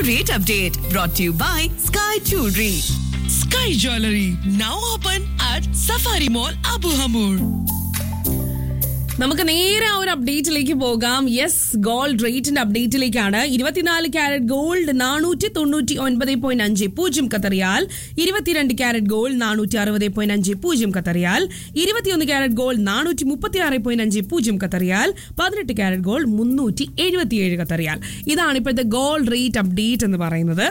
gold rate update brought to you by Sky Jewelry. Sky Jewelry now open at Safari Mall Abu Hamur. നമുക്ക് നേരെ ആ ഒരു അപ്ഡേറ്റിലേക്ക് പോകാം yes gold റേറ്റിന്റെ അപ്ഡേറ്റിലേക്കാണ് ഇരുപത്തിനാല് ക്യാരറ്റ് ഗോൾഡ് നാനൂറ്റി തൊണ്ണൂറ്റി ഒൻപത് പോയിന്റ് അഞ്ച് പൂജ്യം കത്തറിയാൽ ഇരുപത്തിരണ്ട് ക്യാരറ്റ് ഗോൾഡ് നാനൂറ്റി അറുപത് പോയിന്റ് അഞ്ച് പൂജ്യം കത്തറിയാൽ ഇരുപത്തിയൊന്ന് ക്യാരറ്റ് ഗോൾഡ് നാനൂറ്റി മുപ്പത്തി ആറ് പോയിന്റ് അഞ്ച് പൂജ്യം കത്തറിയാൽ പതിനെട്ട് ക്യാരറ്റ് ഗോൾഡ് മുന്നൂറ്റി എഴുപത്തിയേഴ് കത്തറിയാൽ ഇതാണ് ഇപ്പോഴത്തെ ഗോൾഡ് റേറ്റ് അപ്ഡേറ്റ് എന്ന് പറയുന്നത്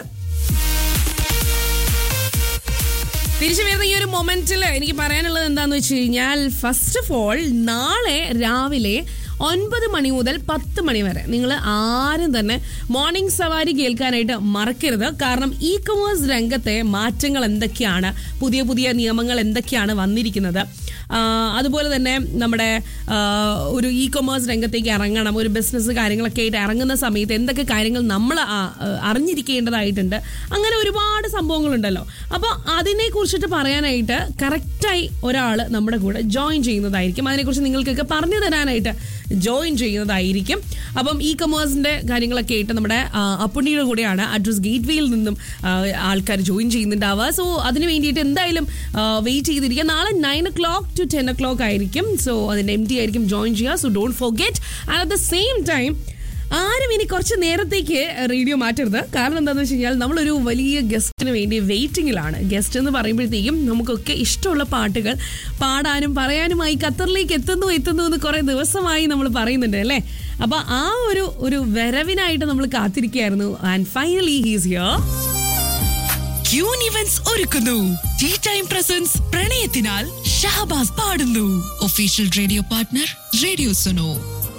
തിരിച്ചു വരുന്ന ഈ ഒരു മൊമെന്റിൽ എനിക്ക് പറയാനുള്ളത് എന്താന്ന് വെച്ച് കഴിഞ്ഞാൽ ഫസ്റ്റ് ഓഫ് ഓൾ നാളെ രാവിലെ ഒൻപത് മണി മുതൽ പത്ത് മണി വരെ നിങ്ങൾ ആരും തന്നെ മോർണിംഗ് സവാരി കേൾക്കാനായിട്ട് മറക്കരുത് കാരണം ഇ കൊമേഴ്സ് രംഗത്തെ മാറ്റങ്ങൾ എന്തൊക്കെയാണ് പുതിയ പുതിയ നിയമങ്ങൾ എന്തൊക്കെയാണ് വന്നിരിക്കുന്നത് ആ, അതുപോലെ തന്നെ നമ്മുടെ ആ, ഒരു ഇ കൊമേഴ്സ് രംഗത്തേക്ക് ഇറങ്ങണം ഒരു ബിസിനസ് കാര്യങ്ങളൊക്കെ ആയിട്ട് ഇറങ്ങുന്ന സമയത്ത് എന്തൊക്കെ കാര്യങ്ങൾ നമ്മൾ അറിഞ്ഞിരിക്കേണ്ടതായിട്ടുണ്ട് അങ്ങനെ ഒരുപാട് സംഭവങ്ങളുണ്ടല്ലോ അപ്പോൾ അതിനെ കുറിച്ചിട്ട് പറയാനായിട്ട് കറക്റ്റായി ഒരാൾ നമ്മുടെ കൂടെ ജോയിൻ ചെയ്യുന്നതായിരിക്കും അതിനെക്കുറിച്ച് നിങ്ങൾക്കൊക്കെ പറഞ്ഞു തരാനായിട്ട് ജോയിൻ ചെയ്യുന്നതായിരിക്കും അപ്പം ഇ കൊമേഴ്സിന്റെ കാര്യങ്ങളൊക്കെ ആയിട്ട് നമ്മുടെ ആ, അപ്പുണ്ണിയുടെ കൂടെയാണ് അഡ്രസ് ഗേറ്റ് വേയിൽ നിന്നും ആൾക്കാർ ജോയിൻ ചെയ്യുന്നുണ്ടാവുക സോ അതിന് വേണ്ടിയിട്ട് എന്തായാലും വെയിറ്റ് ചെയ്തിരിക്കുക നാളെ nine o'clock to ten o'clock ആയിരിക്കും സോ അതിന്റെ എം ടി ആയിരിക്കും ജോയിൻ ചെയ്യുക so don't forget and at the same time ആരും ഇനി കുറച്ച് നേരത്തേക്ക് റേഡിയോ മാറ്റരുത് കാരണം എന്താണെന്ന് വെച്ച് കഴിഞ്ഞാൽ നമ്മളൊരു വലിയ ഗസ്റ്റിന് വേണ്ടി വെയിറ്റിംഗിലാണ് ഗസ്റ്റ് എന്ന് പറയുമ്പോഴത്തേക്കും നമുക്കൊക്കെ ഇഷ്ടമുള്ള പാട്ടുകൾ പാടാനും പറയാനുമായി ഖത്തറിലേക്ക് എത്തുന്നു എത്തുന്നു എന്ന് കുറേ ദിവസമായി നമ്മൾ പറയുന്നുണ്ട് അല്ലേ അപ്പൊ ആ ഒരു ഒരു വരവിനായിട്ട് നമ്മൾ കാത്തിരിക്കുകയായിരുന്നു and finally he's here queen events ഒരുക്കുന്നു ടീ ടൈം പ്രസൻസ് പ്രണയത്തിനാൽ ഷഹബാസ് പാടുന്നു official radio partner radio Suno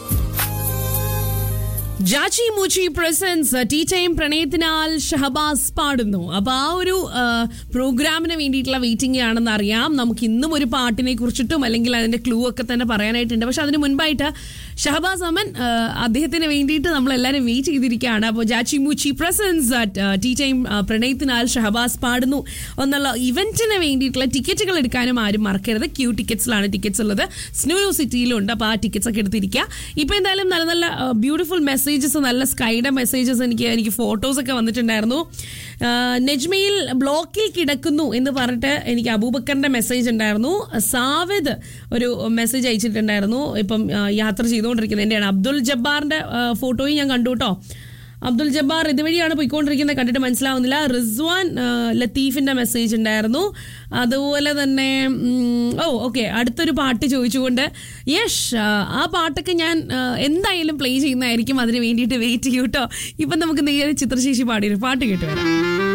ജാച്ചി മൂച്ചി പ്രസൻസ് ടീ ടൈം പ്രണയത്തിനാൽ ഷഹബാസ് പാടുന്നു അപ്പൊ ആ ഒരു ആ, പ്രോഗ്രാമിന് വേണ്ടിയിട്ടുള്ള വെയിറ്റിംഗ് ആണെന്ന് അറിയാം നമുക്ക് ഇന്നും ഒരു പാട്ടിനെ കുറിച്ചിട്ടും അല്ലെങ്കിൽ അതിന്റെ ക്ലൂ ഒക്കെ തന്നെ പറയാനായിട്ടുണ്ട് പക്ഷെ അതിന് മുൻപായിട്ട് ഷഹബാസ് അമൻ ആ, അദ്ദേഹത്തിന് വേണ്ടിയിട്ട് നമ്മൾ എല്ലാവരും വെയിറ്റ് ചെയ്തിരിക്കുകയാണ് അപ്പോൾ ജാച്ചി മൂച്ചി പ്രസൻസ് ടീ ടൈം പ്രണയത്തിനാൽ ഷഹബാസ് പാടുന്നു എന്നുള്ള ഇവന്റിന് വേണ്ടിയിട്ടുള്ള ടിക്കറ്റുകൾ എടുക്കാനും ആരും മറക്കരുത് ക്യൂ ടിക്കറ്റ്സിലാണ് ടിക്കറ്റ്സ് ഉള്ളത് സ്നോ സിറ്റിയിലുണ്ട് അപ്പോൾ ആ ടിക്കറ്റ്സ് ഒക്കെ എടുത്തിരിക്കുക ഇപ്പൊ എന്തായാലും നല്ല നല്ല ബ്യൂട്ടിഫുൾ മെസ്സേജസ് നല്ല സ്കൈയുടെ മെസ്സേജസ് എനിക്ക് എനിക്ക് ഫോട്ടോസ് ഒക്കെ വന്നിട്ടുണ്ടായിരുന്നു ആ, നെജ്മയിൽ ബ്ലോക്കിൽ കിടക്കുന്നു എന്ന് പറഞ്ഞിട്ട് എനിക്ക് അബൂബക്കറിന്റെ മെസ്സേജ് ഉണ്ടായിരുന്നു സാവിദ് ഒരു മെസ്സേജ് അയച്ചിട്ടുണ്ടായിരുന്നു ഇപ്പം ആ, യാത്ര ചെയ്തുകൊണ്ടിരിക്കുന്നത് എന്റെയാണ് അബ്ദുൽ ജബ്ബാറിന്റെ ആ, ഫോട്ടോയും ഞാൻ കണ്ടു കേട്ടോ അബ്ദുൽ ജബ്ബാർ ഇതുവഴിയാണ് പോയിക്കൊണ്ടിരിക്കുന്നത് കണ്ടിട്ട് മനസ്സിലാവുന്നില്ല റിസ്വാൻ ആ, ലത്തീഫിന്റെ മെസ്സേജ് ഉണ്ടായിരുന്നു അതുപോലെ തന്നെ ഉം, ഓ ഓക്കെ അടുത്തൊരു പാട്ട് ചോദിച്ചുകൊണ്ട് യഷ് ആ, ആ പാട്ടൊക്കെ ഞാൻ ആ, എന്തായാലും പ്ലേ ചെയ്യുന്നതായിരിക്കും അതിന് വേണ്ടിയിട്ട് വെയിറ്റ് ചെയ്യൂ കേട്ടോ ഇപ്പം നമുക്ക് നേരെ ചിത്രശേഷി പാടിയൊരു പാട്ട് കേട്ട് വരാം